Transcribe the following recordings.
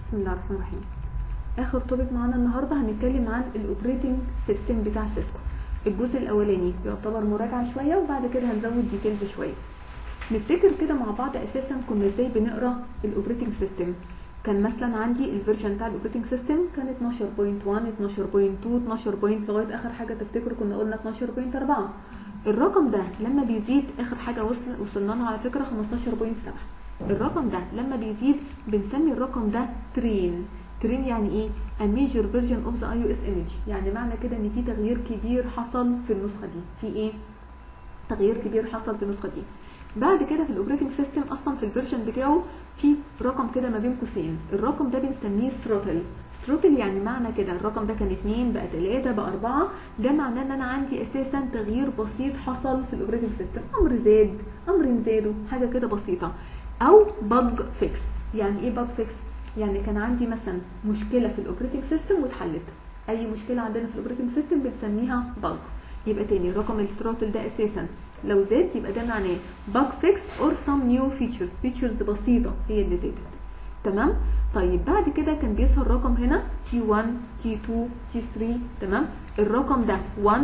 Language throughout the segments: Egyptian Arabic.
بسم الله الرحمن الرحيم اخر توبيك معانا النهارده هنتكلم عن الاوبريتنج سيستم بتاع سيسكو الجزء الاولاني يعتبر مراجعه شويه وبعد كده هنزود ديتيلز شويه نفتكر كده مع بعض اساسا كنا ازاي بنقرا الاوبريتنج سيستم كان مثلا عندي الفيرجن بتاع الاوبريتنج سيستم كان 12.1 12.2 12 بوينت لغايه اخر حاجه تفتكروا كنا قلنا 12.4 الرقم ده لما بيزيد اخر حاجه وصل وصلنا لها على فكره 15.7 الرقم ده لما بيزيد بنسمي الرقم ده ترين ترين يعني ايه a major version of the iOS image يعني معنى كده ان في تغيير كبير حصل في النسخه دي في ايه تغيير كبير حصل في النسخه دي بعد كده في الاوبريتنج سيستم اصلا في الفيرجن بتاعه في رقم كده ما بين قوسين الرقم ده بنسميه ثروتل ثروتل يعني معنى كده الرقم ده كان 2 بقى 3 بقى 4 ده معناه ان انا عندي اساسا تغيير بسيط حصل في الاوبريتنج سيستم امر زاد امر زاده حاجه كده بسيطه او بج فيكس يعني ايه بج فيكس يعني كان عندي مثلا مشكله في الاوبريتنج سيستم واتحلت اي مشكله عندنا في الاوبريتنج سيستم بنسميها بج يبقى تاني الرقم الثروتل ده اساسا لو زاد يبقى ده معناه bug fix or some new features features بسيطة هي اللي زادت تمام طيب بعد كده كان بيظهر رقم هنا T1 T2 T3 تمام الرقم ده 1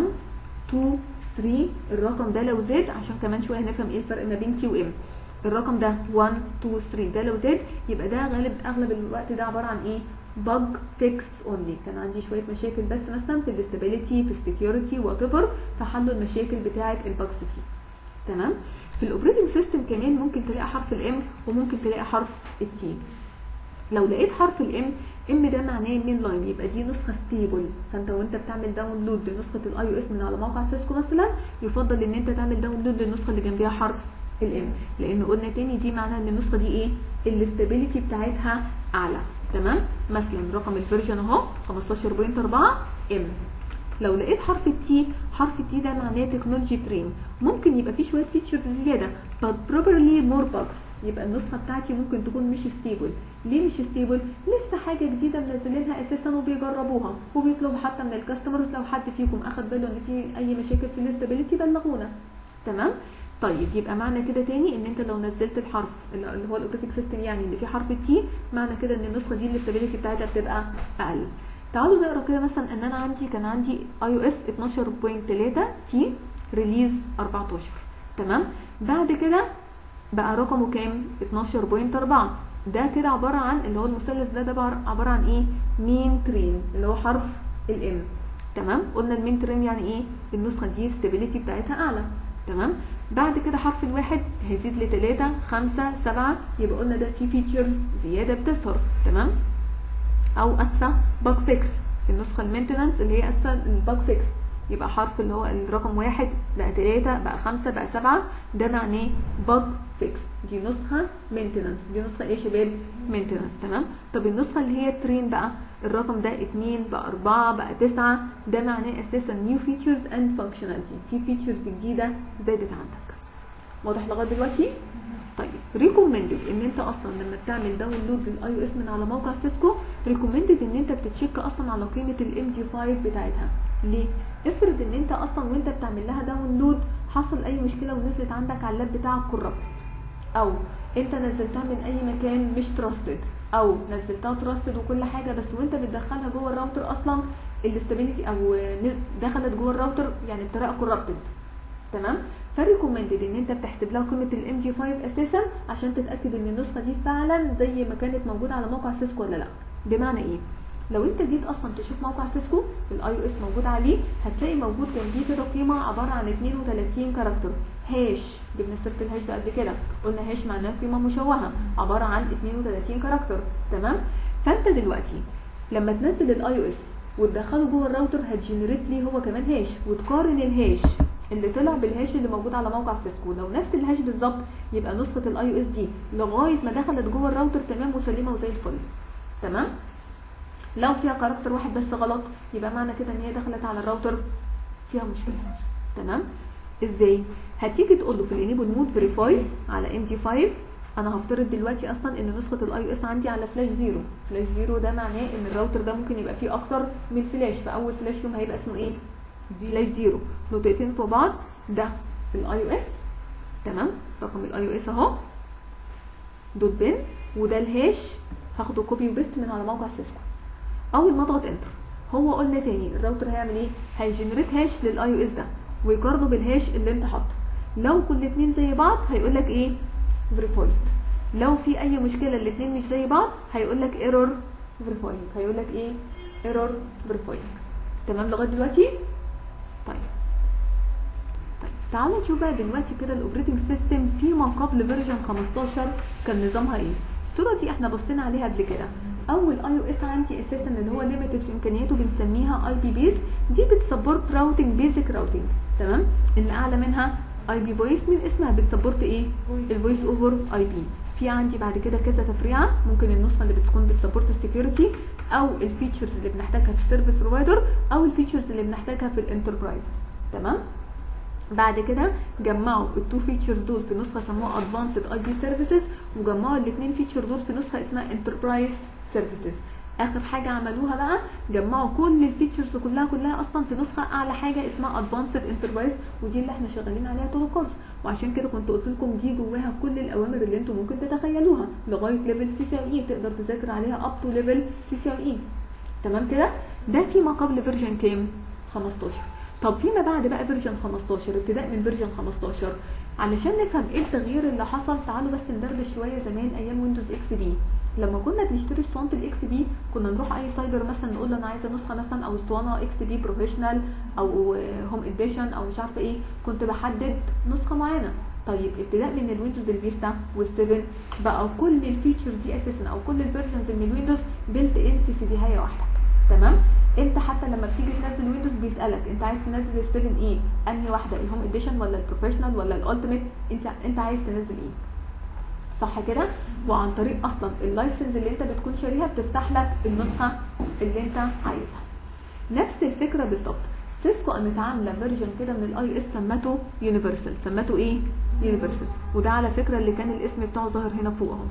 2 3 الرقم ده لو زاد عشان كمان شوية هنفهم ايه الفرق ما بين T و M الرقم ده 1 2 3 ده لو زاد يبقى ده غالب اغلب الوقت ده عبارة عن ايه bug fix only كان عندي شويه مشاكل بس مثلا في الاستابيليتي في السكيورتي وات ايفر فحلوا المشاكل بتاعه الباجز دي تمام في الاوبريتنج سيستم كمان ممكن تلاقي حرف الام وممكن تلاقي حرف التي لو لقيت حرف الام ام ده معناه مين لاين يبقى دي نسخه ستيبل فانت وانت بتعمل داونلود لنسخه الاي او اس من على موقع سيسكو مثلا يفضل ان انت تعمل داونلود للنسخه اللي جنبيها حرف الام لان قلنا تاني دي معناها ان النسخه دي ايه الاستابيليتي بتاعتها اعلى تمام مثلا رقم الفيرجن اهو 15.4 ام لو لقيت حرف التي حرف التي ده معناه تكنولوجي ترين ممكن يبقى فيه شويه فيتشرز زياده but probably more bugs يبقى النسخه بتاعتي ممكن تكون مش ستيبل ليه مش ستيبل لسه حاجه جديده منزلينها اساسا وبيجربوها وبيطلبوا حتى من الكاستمرز لو حد فيكم اخد باله ان في اي مشاكل في الاستابيليتي بلغونا تمام طيب يبقى معنى كده تاني ان انت لو نزلت الحرف اللي هو الاوبريتنج سيستم يعني اللي فيه حرف التي معنى كده ان النسخه دي الاستابيليتي بتاعتها بتبقى اقل تعالوا نقرا كده مثلا ان انا عندي كان عندي اي او اس 12.3 تي ريليز 14 تمام بعد كده بقى رقمه كام 12.4 ده كده عباره عن اللي هو المثلث ده ده عباره عن ايه مين ترين اللي هو حرف الام تمام قلنا المين ترين يعني ايه النسخه دي ستابيليتي بتاعتها اعلى تمام بعد كده حرف الواحد هيزيد ل 3 5 7 يبقى قلنا ده في فيتشرز زياده بتظهر تمام او اسفه باج فيكس النسخه المينتنانس اللي هي اسفه الباج فيكس يبقى حرف اللي هو الرقم واحد بقى 3 بقى 5 بقى 7 ده معناه باج فيكس دي نسخه مينتنانس دي نسخه ايه يا شباب مينتنانس تمام طب النسخه اللي هي ترين بقى الرقم ده 2 بقى 4 بقى 9 ده معناه اساسا نيو فيتشرز اند فانكشناليتي في فيتشرز جديده زادت عندك واضح لغايه دلوقتي طيب ريكومندد ان انت اصلا لما بتعمل داونلود للاي او اس من على موقع سيسكو ريكومندد ان انت بتتشيك اصلا على قيمه الام دي 5 بتاعتها ليه افرض ان انت اصلا وانت بتعمل لها داونلود حصل اي مشكله ونزلت عندك على اللاب بتاعك كوربت او انت نزلتها من اي مكان مش تراستد او نزلتها تراستد وكل حاجه بس وانت بتدخلها جوه الراوتر اصلا الاستابيليتي او دخلت جوه الراوتر يعني بطريقه كوربتد تمام فريكومندد ان انت بتحسب لها قيمه الام دي 5 اساسا عشان تتاكد ان النسخه دي فعلا زي ما كانت موجوده على موقع سيسكو ولا لا بمعنى ايه لو انت جيت اصلا تشوف موقع سيسكو الاي او اس موجود عليه هتلاقي موجود جنبيه كده قيمه عباره عن 32 كاركتر هاش جبنا سيره الهاش ده قبل كده قلنا هاش معناه قيمه مشوهه عباره عن 32 كاركتر تمام فانت دلوقتي لما تنزل الاي او اس وتدخله جوه الراوتر هتجنريت لي هو كمان هاش وتقارن الهاش اللي طلع بالهاش اللي موجود على موقع سيسكو لو نفس الهاش بالظبط يبقى نسخه الاي او اس دي لغايه ما دخلت جوه الراوتر تمام وسليمه وزي الفل تمام لو فيها كاركتر واحد بس غلط يبقى معنى كده ان هي دخلت على الراوتر فيها مشكله تمام ازاي هتيجي تقول له في الانيبل مود فيريفاي على ام دي 5 انا هفترض دلوقتي اصلا ان نسخه الاي او اس عندي على فلاش زيرو فلاش زيرو ده معناه ان الراوتر ده ممكن يبقى فيه اكتر من فلاش فاول فلاش فيهم هيبقى اسمه ايه فلاش زيرو نقطتين فوق بعض ده الاي او اس تمام رقم الاي او اس اهو دوت بن وده الهاش هاخده كوبي وبيست من على موقع سيسكو اول ما اضغط انتر هو قلنا تاني الراوتر هيعمل ايه هيجنريت هاش للاي او اس ده ويقارنه بالهاش اللي انت حاطه لو كل اتنين زي بعض هيقول لك ايه فيريفايد لو في اي مشكله الاتنين مش زي بعض هيقول لك ايرور فيريفايد هيقول لك ايه ايرور فيريفايد تمام لغايه دلوقتي طيب طيب تعالوا نشوف بقى دلوقتي كده الاوبريتنج سيستم فيما قبل فيرجن 15 كان نظامها ايه الصوره دي احنا بصينا عليها قبل كده اول اي او اس عندي اساسا اللي هو ليميتد في امكانياته بنسميها اي بي بيز دي بتسبورت راوتنج بيزك راوتنج تمام اللي اعلى منها اي بي فويس من اسمها بتسبورت ايه الفويس اوفر اي بي في عندي بعد كده كذا تفريعه ممكن النسخه اللي بتكون بتسبورت السكيورتي او الفيتشرز اللي بنحتاجها في السيرفيس بروفايدر او الفيتشرز اللي بنحتاجها في الانتربرايز تمام بعد كده جمعوا التو فيتشرز دول في نسخه سموها ادفانسد اي بي سيرفيسز وجمعوا الاثنين فيتشر دول في نسخه اسمها انتربرايز سيرفيسز اخر حاجه عملوها بقى جمعوا كل الفيتشرز كلها كلها اصلا في نسخه اعلى حاجه اسمها ادفانسد انتربرايز ودي اللي احنا شغالين عليها طول الكورس وعشان كده كنت قلت لكم دي جواها كل الاوامر اللي انتم ممكن تتخيلوها لغايه ليفل سي سي اي تقدر تذاكر عليها اب تو ليفل سي سي اي تمام كده ده فيما قبل فيرجن كام 15 طب فيما بعد بقى فيرجن 15 ابتداء من فيرجن 15 علشان نفهم ايه التغيير اللي حصل تعالوا بس ندردش شويه زمان ايام ويندوز اكس بي لما كنا بنشتري اسطوانه الاكس بي كنا نروح اي سايبر مثلا نقول له انا عايزه نسخه مثلا او اسطوانه اكس بي بروفيشنال او هوم اديشن او مش عارفه ايه كنت بحدد نسخه معينه طيب ابتداء من الويندوز الفيستا وال7 بقى كل الفيتشرز دي اساسا او كل الفيرجنز من الويندوز بيلت ان في سي دي هايه واحده تمام انت حتى لما بتيجي تنزل ويندوز بيسالك انت عايز تنزل ال 7 ايه انهي واحده الهوم اديشن ولا البروفيشنال ولا الالتيميت انت انت عايز تنزل ايه صح كده وعن طريق اصلا اللايسنس اللي انت بتكون شاريها بتفتح لك النسخه اللي انت عايزها نفس الفكره بالظبط سيسكو قامت عامله فيرجن كده من الاي اس سمته يونيفرسال سمته ايه يونيفرسال وده على فكره اللي كان الاسم بتاعه ظاهر هنا فوق اهو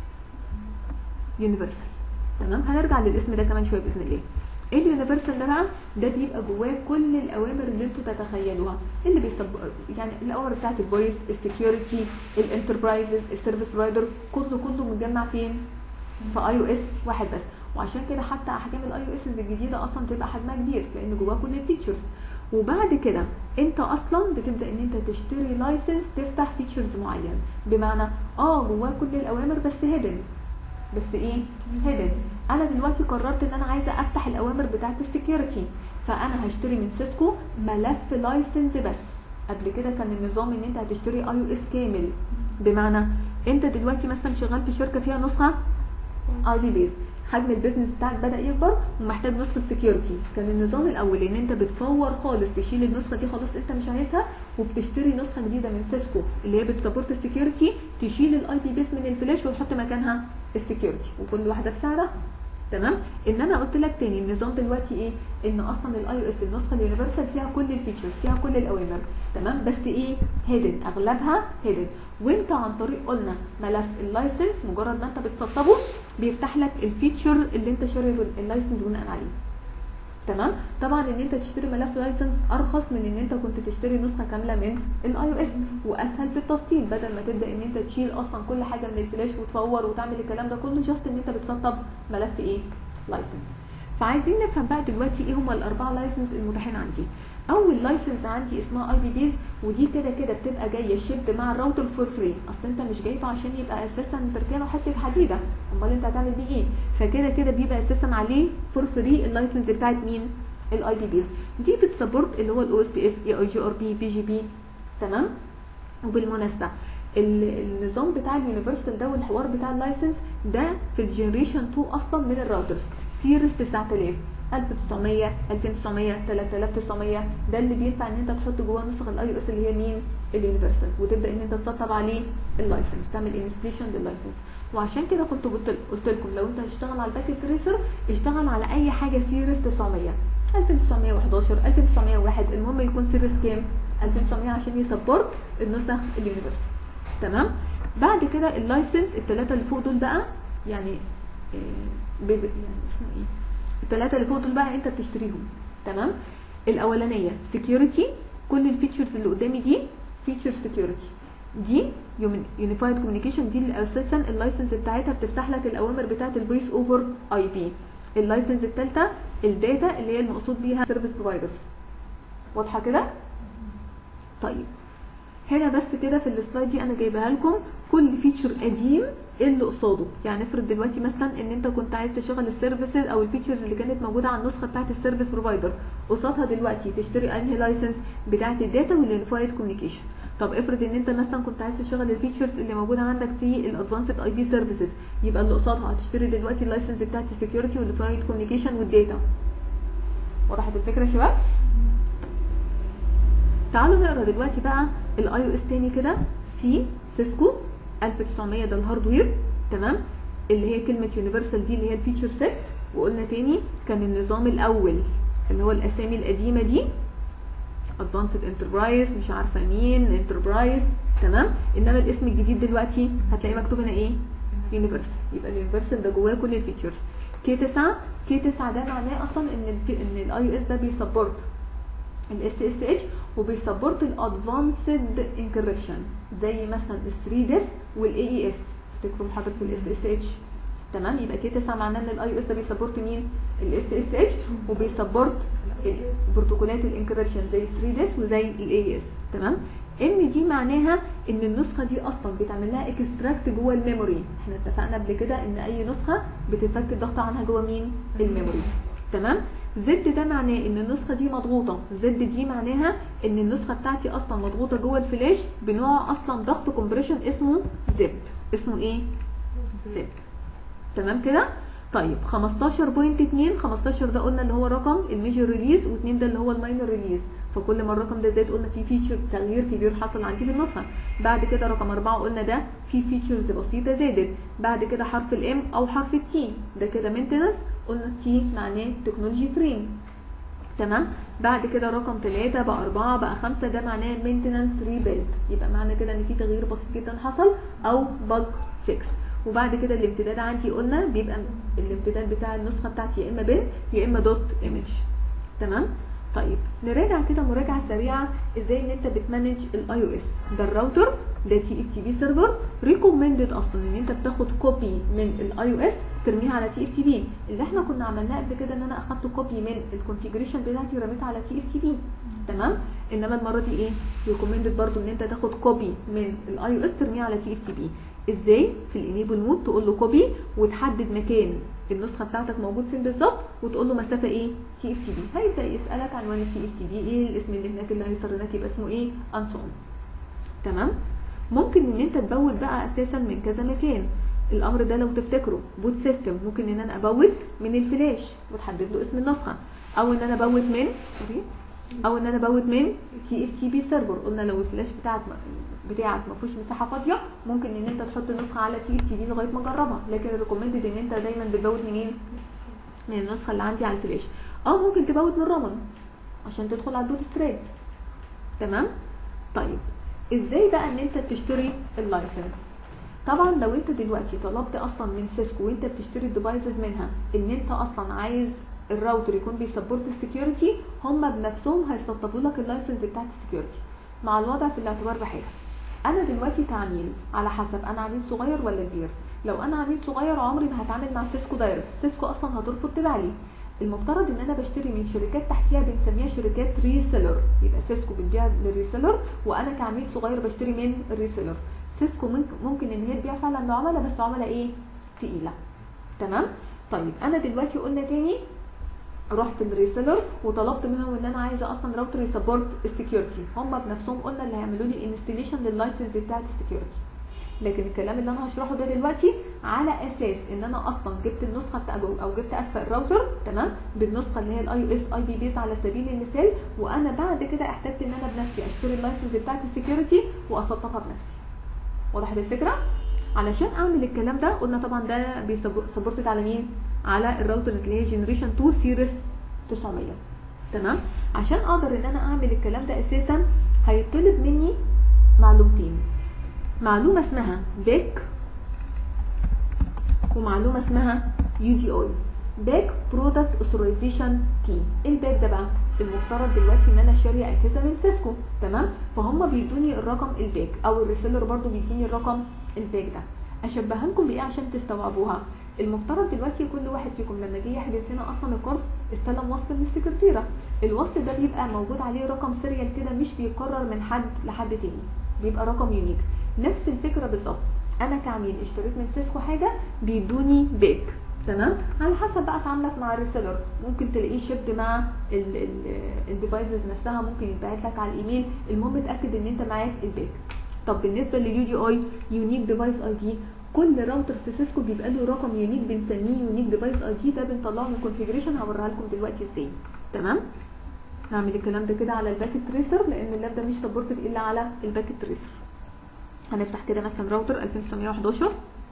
يونيفرسال تمام هنرجع للاسم ده كمان شويه باذن الله ايه اليونيفرسال ده بقى ده بيبقى جواه كل الاوامر اللي انتوا تتخيلوها اللي بيسب يعني الاوامر بتاعت الفويس السكيورتي الانتربرايزز السيرفيس بروفايدر كله كله متجمع فين في اي او اس واحد بس وعشان كده حتى احجام الاي او اس الجديده اصلا بتبقى حجمها كبير لان جواه كل الفيتشرز وبعد كده انت اصلا بتبدا ان انت تشتري لايسنس تفتح فيتشرز معين بمعنى اه جواه كل الاوامر بس هيدن بس ايه هيدن انا دلوقتي قررت ان انا عايزه افتح الاوامر بتاعه السكيورتي فانا هشتري من سيسكو ملف لايسنس بس قبل كده كان النظام ان انت هتشتري اي او اس كامل بمعنى انت دلوقتي مثلا شغال في شركه فيها نسخه اي بي بيز حجم البيزنس بتاعك بدا يكبر ومحتاج نسخه سكيورتي كان النظام الاول ان انت بتفور خالص تشيل النسخه دي خلاص انت مش عايزها وبتشتري نسخه جديده من سيسكو اللي هي بتسبورت السكيورتي تشيل الاي بي بيس من الفلاش وتحط مكانها السكيورتي وكل واحده بسعرها تمام انما قلت لك تاني النظام دلوقتي ايه ان اصلا الاي او اس النسخه اليونيفرسال فيها كل الفيتشرز فيها كل الاوامر تمام بس ايه هيدن اغلبها هيدن وانت عن طريق قلنا ملف اللايسنس مجرد ما انت بتسطبه بيفتح لك الفيتشر اللي انت شاري اللايسنس بناء عليه تمام طبعا ان انت تشتري ملف لايسنس ارخص من ان انت كنت تشتري نسخه كامله من الاي او اس واسهل في التسطيب بدل ما تبدا ان انت تشيل اصلا كل حاجه من الفلاش وتفور وتعمل الكلام ده كله جاست ان انت بتسطب ملف ايه لايسنس فعايزين نفهم بقى دلوقتي ايه هما الاربعه لايسنس المتاحين عندي اول لايسنس عندي اسمها اي بي بيز ودي كده كده بتبقى جايه شيبد مع الراوتر فور فري اصل انت مش جايبه عشان يبقى اساسا تركينه حته حديده امال انت هتعمل بيه ايه فكده كده بيبقى اساسا عليه فور فري اللايسنس بتاعت مين الاي بي بيز دي بتسبورت اللي هو الاو اس بي اف اي اي جي ار بي بي جي بي تمام وبالمناسبه النظام بتاع اليونيفرسال ده والحوار بتاع اللايسنس ده في الجنريشن 2 اصلا من الراوترز سيريس 9000 1900 2900 3900 ده اللي بينفع ان انت تحط جواه نسخ الاي او اس اللي هي مين اليونيفرسال وتبدا ان انت تسطب عليه اللايسنس تعمل انستيشن لللايسنس وعشان كده كنت قلت لكم لو انت هتشتغل على الباكيت تريسر اشتغل على اي حاجه سيريس 900 1911 1901 المهم يكون سيريس كام 1900 عشان يسبورت النسخ اليونيفرسال تمام بعد كده اللايسنس الثلاثه اللي فوق دول بقى يعني إيه يعني اسمه ايه الثلاثه اللي فوق دول بقى انت بتشتريهم تمام الاولانيه سكيورتي كل الفيتشرز اللي قدامي دي فيتشر سكيورتي دي يونيفايد كوميونيكيشن دي اللي اساسا اللايسنس بتاعتها بتفتح لك الاوامر بتاعت الفويس اوفر اي بي اللايسنس الثالثه الداتا اللي هي المقصود بيها سيرفيس بروفايدرز واضحه كده طيب هنا بس كده في السلايد دي انا جايبها لكم كل فيتشر قديم ايه اللي قصاده يعني افرض دلوقتي مثلا ان انت كنت عايز تشغل السيرفيسز او الفيتشرز اللي كانت موجوده على النسخه بتاعه السيرفيس بروفايدر قصادها دلوقتي تشتري انهي لايسنس بتاعه الداتا واليونيفايد كوميونيكيشن طب افرض ان انت مثلا كنت عايز تشغل الفيتشرز اللي موجوده عندك في الادفانسد اي بي سيرفيسز يبقى اللي قصادها هتشتري دلوقتي اللايسنس بتاعه السكيورتي واليونيفايد كوميونيكيشن والداتا وضحت الفكره يا شباب تعالوا نقرا دلوقتي بقى الاي او اس تاني كده سي سيسكو 1900 ده الهاردوير تمام اللي هي كلمه يونيفرسال دي اللي هي الفيتشر سيت وقلنا تاني كان النظام الاول اللي هو الاسامي القديمه دي ادفانسد انتربرايز مش عارفه مين انتربرايز تمام انما الاسم الجديد دلوقتي هتلاقيه مكتوب هنا ايه يونيفرسال يبقى اليونيفرسال ده جواه كل الفيتشرز كي 9 كي 9 ده معناه اصلا ان ال ان الاي او اس ده بيسبورت الاس اس اتش وبيسبورت الادفانسد انكريبشن زي مثلا ال 3 ديس والاي اي اس افتكروا حضرتك الاس اس اتش تمام يبقى كي 9 معناه ان الاي او اس ده بيسبورت مين الاس اس اتش وبيسبورت بروتوكولات الانكريبشن زي 3 ديس وزي الاي اس تمام ام دي معناها ان النسخه دي اصلا بيتعمل لها اكستراكت جوه الميموري احنا اتفقنا قبل كده ان اي نسخه بتتفك الضغط عنها جوه مين الميموري تمام زد ده معناه ان النسخه دي مضغوطه زد دي معناها ان النسخه بتاعتي اصلا مضغوطه جوه الفلاش بنوع اصلا ضغط كومبريشن اسمه زب اسمه ايه زب تمام كده طيب 15.2 15 ده قلنا اللي هو رقم الميجر ريليز و2 ده اللي هو الماينر ريليز فكل ما الرقم ده زاد قلنا في فيتشر تغيير كبير حصل عندي في النسخه بعد كده رقم 4 قلنا ده في فيتشرز بسيطه زادت بعد كده حرف الام او حرف التي ده كده مينتنس قلنا تي معناه تكنولوجي ترين تمام بعد كده رقم 3 بقى 4 بقى 5 ده معناه مينتنس ريبيلد يبقى معنى كده ان في تغيير بسيط جدا حصل او بج فيكس وبعد كده الامتداد عندي قلنا بيبقى الامتداد بتاع النسخه بتاعتي يا اما بن يا اما دوت ايمج تمام طيب نراجع كده مراجعه سريعه ازاي ان انت بتمانج الاي او اس ده الراوتر ده تي اف تي بي سيرفر ريكومندد اصلا ان انت بتاخد كوبي من الاي او اس ترميها على تي اف تي بي اللي احنا كنا عملناه قبل كده ان انا اخدت كوبي من الكونفيجريشن بتاعتي ورميتها على تي اف تي بي تمام انما المره دي ايه ريكومندد برضو ان انت تاخد كوبي من الاي او اس ترميها على تي اف تي بي ازاي في الانيبل مود تقول له كوبي وتحدد مكان النسخه بتاعتك موجود فين بالظبط وتقول له مسافه ايه تي اف تي بي هيبدا يسالك عنوان التي اف تي بي ايه الاسم اللي هناك اللي هيظهر هناك يبقى اسمه ايه انسون تمام ممكن ان انت تبوت بقى اساسا من كذا مكان الامر ده لو تفتكروا بوت سيستم ممكن ان انا ابوت من الفلاش وتحدد له اسم النسخه او ان انا ابوت من سوري او ان انا ابوت من تي اف تي بي سيرفر قلنا لو الفلاش بتاعك بتاعك ما فيهوش مساحه فاضيه ممكن ان انت تحط نسخه على تي اف تي بي لغايه ما اجربها لكن الريكومندد ان انت دايما بتبوت منين من النسخه اللي عندي على الفلاش او ممكن تبوت من رامن عشان تدخل على البوت ستراب تمام طيب ازاي بقى ان انت تشتري اللايسنس طبعا لو انت دلوقتي طلبت اصلا من سيسكو وانت بتشتري الديفايسز منها ان انت اصلا عايز الراوتر يكون بيسبورت السكيورتي هم بنفسهم هيسطبوا لك اللايسنس بتاعت السكيورتي مع الوضع في الاعتبار بحاجه انا دلوقتي كعميل على حسب انا عميل صغير ولا كبير لو انا عميل صغير عمري ما هتعامل مع سيسكو دايركت سيسكو اصلا هترفض تبيع لي المفترض ان انا بشتري من شركات تحتيها بنسميها شركات ريسيلر يبقى سيسكو بتبيع للريسيلر وانا كعميل صغير بشتري من الريسيلر سيسكو ممكن ان هي تبيع فعلا لعملاء بس عملاء ايه تقيله تمام طيب انا دلوقتي قلنا تاني رحت للريسيلر وطلبت منهم ان انا عايزه اصلا راوتر يسبورت السكيورتي هم بنفسهم قلنا اللي هيعملوا لي انستليشن لللايسنس بتاعت السكيورتي لكن الكلام اللي انا هشرحه ده دلوقتي على اساس ان انا اصلا جبت النسخه بتاع او جبت اسفل الراوتر تمام بالنسخه اللي هي الاي او اس اي بي بيز على سبيل المثال وانا بعد كده احتجت ان انا بنفسي اشتري اللايسنس بتاعت السكيورتي واسطبها بنفسي وضحت الفكره علشان اعمل الكلام ده قلنا طبعا ده بيسبورتد على مين على الراوترز اللي هي جنريشن 2 سيريس 900 تمام عشان اقدر ان انا اعمل الكلام ده اساسا هيطلب مني معلومتين معلومه اسمها بيك ومعلومه اسمها يو دي اي باك برودكت اوثرايزيشن كي الباك ده بقى المفترض دلوقتي ان انا شاريه اجهزه من سيسكو تمام فهم بيدوني الرقم الباك او الريسيلر برضو بيديني الرقم الباك ده اشبهها لكم بايه عشان تستوعبوها المفترض دلوقتي كل واحد فيكم لما جه يحجز هنا اصلا الكورس استلم وصل من السكرتيره الوصل ده بيبقى موجود عليه رقم سيريال كده مش بيكرر من حد لحد تاني بيبقى رقم يونيك نفس الفكره بالظبط انا كعميل اشتريت من سيسكو حاجه بيدوني باك تمام على حسب بقى تعاملك مع الريسيلر ممكن تلاقيه شيبد مع الديفايسز نفسها ممكن يتبعت لك على الايميل المهم اتاكد ان انت معاك الباك طب بالنسبه لليو دي اي يونيك ديفايس اي دي كل راوتر في سيسكو بيبقى له رقم يونيك بنسميه يونيك ديفايس اي دي ده بنطلعه من الكونفيجريشن هوريها لكم دلوقتي ازاي تمام نعمل الكلام ده كده على الباكت تريسر لان اللاب ده مش سبورتد الا على الباكت تريسر هنفتح كده مثلا راوتر 2911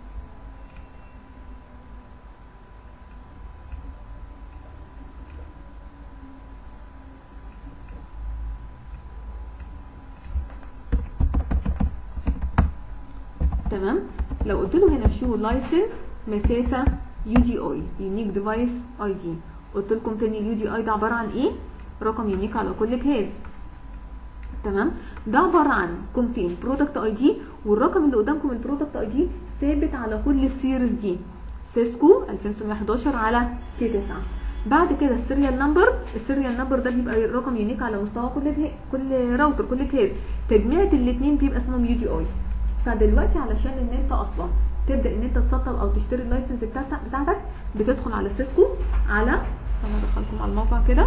تمام لو قلت له هنا شو لايسنس مسافه يو دي اي يونيك ديفايس اي دي قلت لكم تاني اليو دي اي ده عباره عن ايه رقم يونيك على كل جهاز تمام ده عباره عن قيمتين برودكت اي دي والرقم اللي قدامكم البرودكت اي دي ثابت على كل السيريز دي سيسكو 2711 على كي 9 بعد كده السيريال نمبر السيريال نمبر ده بيبقى رقم يونيك على مستوى كل جهاز كل راوتر كل جهاز تجميعة الاثنين بيبقى اسمهم يو دي اي فدلوقتي علشان ان انت اصلا تبدا ان انت تسطب او تشتري اللايسنس بتاعتك بتاعتك بتدخل على سيسكو على انا ادخلكم على الموقع كده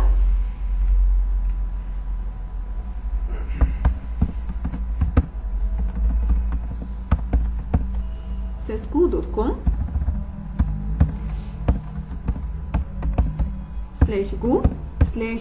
سيسكو دوت كوم سلاش جو سلاش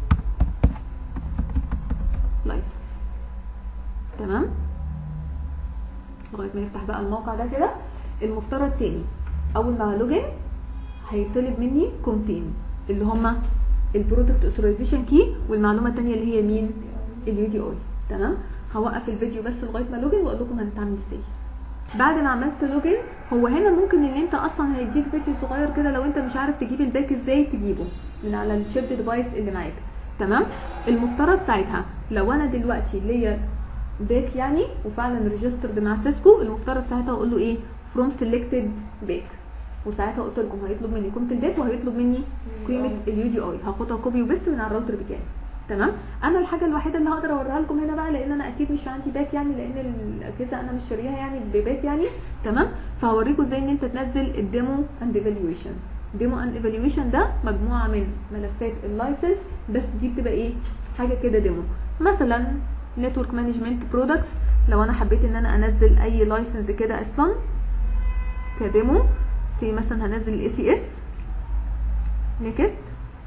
لايسنس تمام لغايه ما يفتح بقى الموقع ده كده المفترض تاني اول ما لوجن هيطلب مني كومتين اللي هما البرودكت اوثرايزيشن كي والمعلومه الثانيه اللي هي مين اليو دي اي تمام هوقف الفيديو بس لغايه ما لوجن واقول لكم هنتعامل ازاي بعد ما عملت لوجن هو هنا ممكن ان انت اصلا هيديك فيديو صغير كده لو انت مش عارف تجيب الباك ازاي تجيبه من على الشيبد ديفايس اللي معاك تمام المفترض ساعتها لو انا دلوقتي ليا باك يعني وفعلا ريجسترد مع سيسكو المفترض ساعتها اقول له ايه فروم سيلكتد باك وساعتها قلت لكم هيطلب مني قيمه الباك وهيطلب مني قيمه اليو دي اي هاخدها كوبي وبيست من على الراوتر بتاعي تمام انا الحاجه الوحيده اللي هقدر اوريها لكم هنا بقى لان انا اكيد مش عندي باك يعني لان الاجهزه انا مش شاريها يعني بباك يعني تمام فهوريكم ازاي ان انت تنزل الديمو اند ايفالويشن ديمو اند ايفالويشن ده مجموعه من ملفات اللايسنس بس دي بتبقى ايه حاجه كده ديمو مثلا نتورك مانجمنت برودكتس لو انا حبيت ان انا انزل اي لايسنس كده اصلا كديمو سي مثلا هنزل الاي سي اس نيكست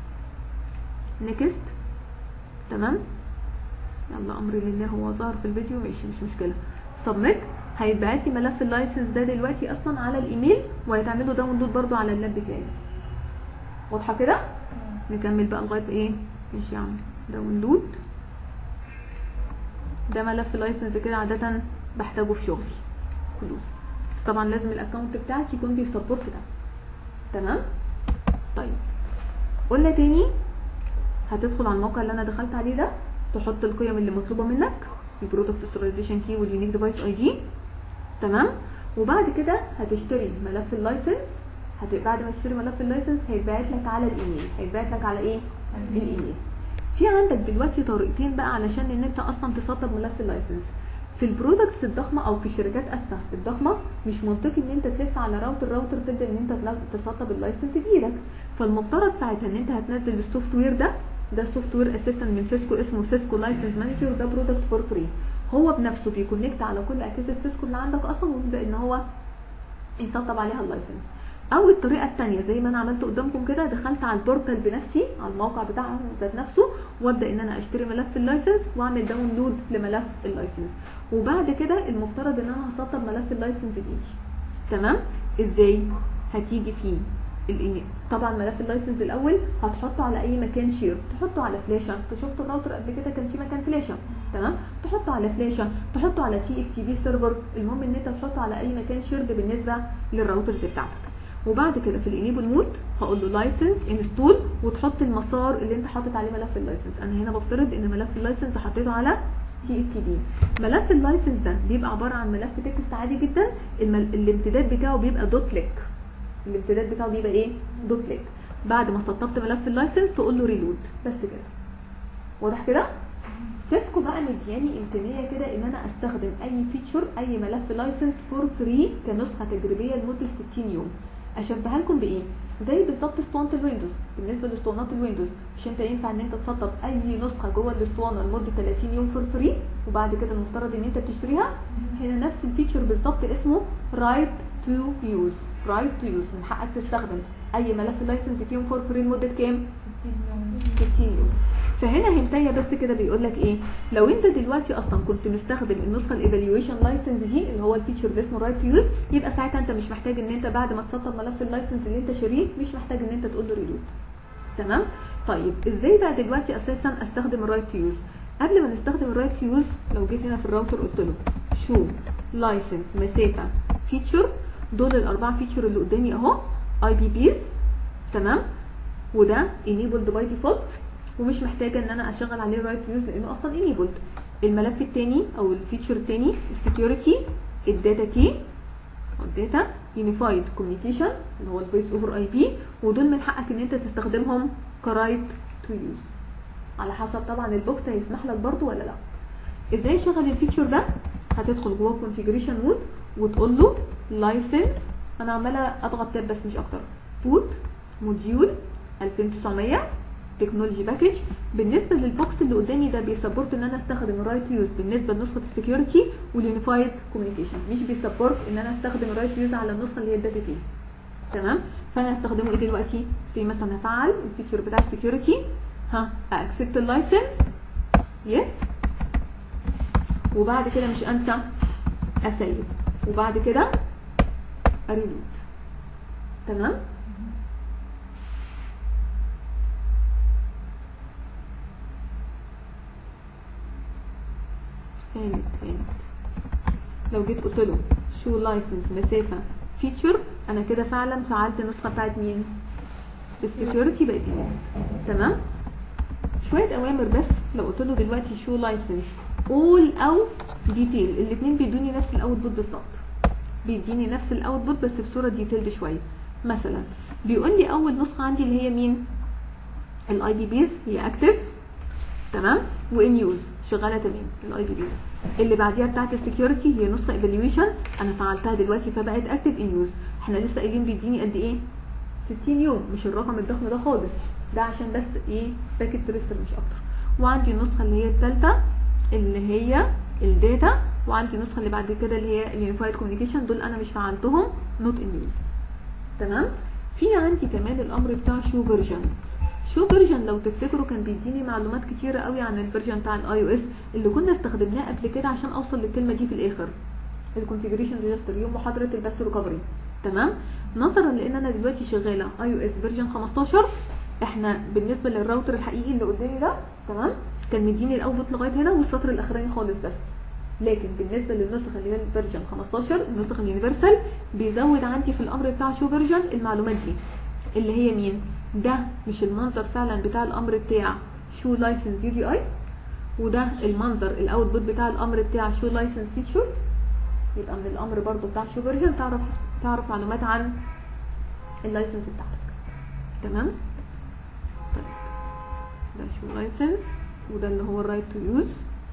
نيكست تمام يلا امري لله هو ظهر في الفيديو ماشي مش مشكله سبميت هيتبعت لي ملف اللايسنس ده دلوقتي اصلا على الايميل وهيتعمل له داونلود برده على اللاب بتاعي واضحه كده نكمل بقى لغايه ايه ماشي يا عم داونلود ده ملف لايسنس كده عاده بحتاجه في شغلي فلوس بس طبعا لازم الاكونت بتاعك يكون بيسبورت ده تمام طيب قلنا تاني هتدخل على الموقع اللي انا دخلت عليه ده تحط القيم اللي مطلوبه منك البرودكت اوثرايزيشن كي واليونيك ديفايس اي دي تمام وبعد كده هتشتري ملف اللايسنس هت... بعد ما تشتري ملف اللايسنس هيتبعت لك على الايميل هيتبعت لك على ايه الايميل في عندك دلوقتي طريقتين بقى علشان ان انت اصلا تسطب ملف اللايسنس في البرودكتس الضخمه او في شركات اسا الضخمه مش منطقي ان انت تلف على راوتر راوتر تبدا ان انت تسطب اللايسنس بايدك فالمفترض ساعتها ان انت هتنزل السوفت وير ده ده سوفت وير اساسا من سيسكو اسمه سيسكو لايسنس مانجر ده برودكت فور فري هو بنفسه بيكونكت على كل اجهزه سيسكو اللي عندك اصلا ويبدا ان هو يسطب عليها اللايسنس او الطريقه الثانيه زي ما انا عملت قدامكم كده دخلت على البورتال بنفسي على الموقع بتاعهم ذات نفسه وابدا ان انا اشتري ملف اللايسنس واعمل داونلود لملف اللايسنس وبعد كده المفترض ان انا هسطب ملف اللايسنس بايدي تمام ازاي هتيجي فيه الإيميل. طبعا ملف اللايسنس الاول هتحطه على اي مكان شير تحطه على فلاشه انت شفت الراوتر قبل كده كان في مكان فلاشه تمام تحطه على فلاشه تحطه على تي اف تي بي سيرفر المهم ان انت تحطه على اي مكان شيرد بالنسبه للراوترز بتاعتك وبعد كده في الانيبل مود هقول له لايسنس انستول وتحط المسار اللي انت حاطط عليه ملف اللايسنس انا هنا بفترض ان ملف اللايسنس حطيته على تي اف تي بي ملف اللايسنس ده بيبقى عباره عن ملف تكست عادي جدا المل... الامتداد بتاعه بيبقى دوت ليك الامتداد بتاعه بيبقى ايه دوت ليك بعد ما سطبت ملف اللايسنس تقول له ريلود بس كده واضح كده سيسكو بقى مدياني امكانيه كده ان انا استخدم اي فيتشر اي ملف لايسنس فور فري كنسخه تجريبيه لمده 60 يوم اشبهها لكم بايه زي بالظبط اسطوانه الويندوز بالنسبه لاسطوانات الويندوز مش انت ينفع ان انت تسطب اي نسخه جوه الاسطوانه لمده 30 يوم فور فري وبعد كده المفترض ان انت بتشتريها هنا نفس الفيتشر بالظبط اسمه رايت تو يوز رايت تو يوز من حقك تستخدم اي ملف لايسنس فيهم فور فري لمده كام 60 يوم فهنا هنتايه بس كده بيقول لك ايه لو انت دلوقتي اصلا كنت مستخدم النسخه الايفالويشن لايسنس دي اللي هو الفيتشر اللي اسمه رايت يوز يبقى ساعتها انت مش محتاج ان انت بعد ما تسطب ملف اللايسنس اللي انت شاريه مش محتاج ان انت تقول له ريلود تمام طيب ازاي بقى دلوقتي اساسا استخدم الرايت يوز قبل ما نستخدم الرايت يوز لو جيت هنا في الراوتر قلت له شو لايسنس مسافه فيتشر دول الاربعه فيتشر اللي قدامي اهو اي بي بيز تمام وده enabled by default ومش محتاجه ان انا اشغل عليه رايت يوز لانه اصلا enabled الملف الثاني او الفيتشر الثاني السكيورتي الداتا كي الداتا يونيفايد كوميونيكيشن اللي هو الفويس اوفر اي بي ودول من حقك ان انت تستخدمهم كرايت تو يوز على حسب طبعا البوكس هيسمح لك برضو ولا لا ازاي اشغل الفيتشر ده هتدخل جوه كونفيجريشن مود وتقول له لايسنس انا عماله اضغط تاب بس مش اكتر بوت موديول 2900 تكنولوجي باكج بالنسبه للبوكس اللي قدامي ده بيسبورت ان انا استخدم الرايت يوز بالنسبه لنسخه السكيورتي واليونيفايد كوميونيكيشن مش بيسبورت ان انا استخدم الرايت يوز على النسخه اللي هي الداتا كي تمام فانا هستخدمه ايه دلوقتي زي مثلا هفعل الفيتشر بتاع السكيورتي ها اكسبت اللايسنس يس وبعد كده مش انسى اسيب وبعد كده اريلود تمام فهمت فهمت لو جيت قلت له شو لايسنس مسافه فيتشر انا كده فعلا فعلت النسخه بتاعت مين السكيورتي بقت ايه تمام شويه اوامر بس لو قلت له دلوقتي شو لايسنس اول او ديتيل الاثنين بيدوني نفس الاوتبوت بالظبط بيديني نفس الاوتبوت بس في صوره ديتيلد شويه مثلا بيقول لي اول نسخه عندي اللي هي مين الاي بي بيز هي اكتف تمام وان يوز شغاله تمام الاي بي بيز اللي بعديها بتاعت السكيورتي هي نسخه ايفالويشن انا فعلتها دلوقتي فبقت اكتف ان يوز احنا لسه قايلين بيديني قد ايه 60 يوم مش الرقم الضخم ده خالص ده عشان بس ايه باكيت تريستر مش اكتر وعندي النسخه اللي هي الثالثه اللي هي الداتا وعندي النسخه اللي بعد كده اللي هي اليونيفايد كوميونيكيشن دول انا مش فعلتهم نوت ان يوز تمام في عندي كمان الامر بتاع شو فيرجن شو فيرجن لو تفتكروا كان بيديني معلومات كتيرة قوي عن الفيرجن بتاع الاي او اس اللي كنا استخدمناه قبل كده عشان اوصل للكلمه دي في الاخر الكونفيجريشن ريجستر يوم محاضره البث ريكفري تمام نظرا لان انا دلوقتي شغاله اي او اس فيرجن 15 احنا بالنسبه للراوتر الحقيقي اللي قدامي ده تمام كان مديني الاوتبوت لغايه هنا والسطر الاخراني خالص بس لكن بالنسبه للنسخه اللي هي الفيرجن 15 النسخه اليونيفرسال بيزود عندي في الامر بتاع شو فيرجن المعلومات دي اللي هي مين ده مش المنظر فعلا بتاع الامر بتاع شو لايسنس يو دي اي وده المنظر الاوتبوت بتاع الامر بتاع شو لايسنس فيتشر يبقى من الامر برضو بتاع شو فيرجن تعرف تعرف معلومات عن اللايسنس بتاعتك تمام طيب ده شو لايسنس وده اللي هو الرايت تو يوز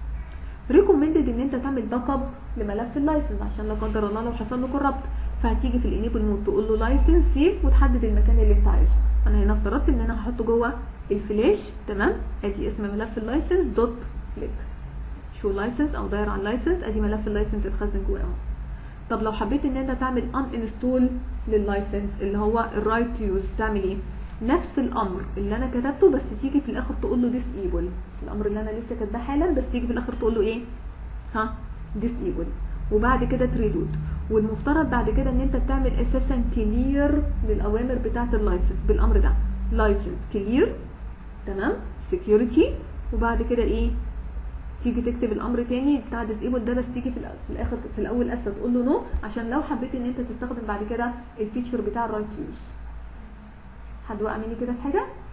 ريكومندد ان انت تعمل باك اب لملف اللايسنس عشان لا قدر الله لو حصل له كوربت فهتيجي في الانيبل مود تقول له لايسنس سيف وتحدد المكان اللي انت عايزه انا هنا افترضت ان انا هحطه جوه الفلاش تمام ادي اسم ملف اللايسنس دوت كليك شو لايسنس او داير على اللايسنس ادي ملف اللايسنس اتخزن جواه اهو طب لو حبيت ان انت تعمل ان انستول لللايسنس اللي هو الرايت تو يوز تعمل ايه نفس الامر اللي انا كتبته بس تيجي في الاخر تقول له ديسيبل الامر اللي انا لسه كاتباه حالا بس تيجي في الاخر تقول له ايه ها ديسيبل وبعد كده تريلود والمفترض بعد كده ان انت بتعمل اساسا كلير للاوامر بتاعه اللايسنس بالامر ده لايسنس كلير تمام سكيورتي وبعد كده ايه تيجي تكتب الامر تاني بتاع ديسيبل ده بس تيجي في, الأ- في الاخر في الاول اسا تقول له نو عشان لو حبيت ان انت تستخدم بعد كده الفيتشر بتاع الرايت يوز حد وقع مني كده في حاجه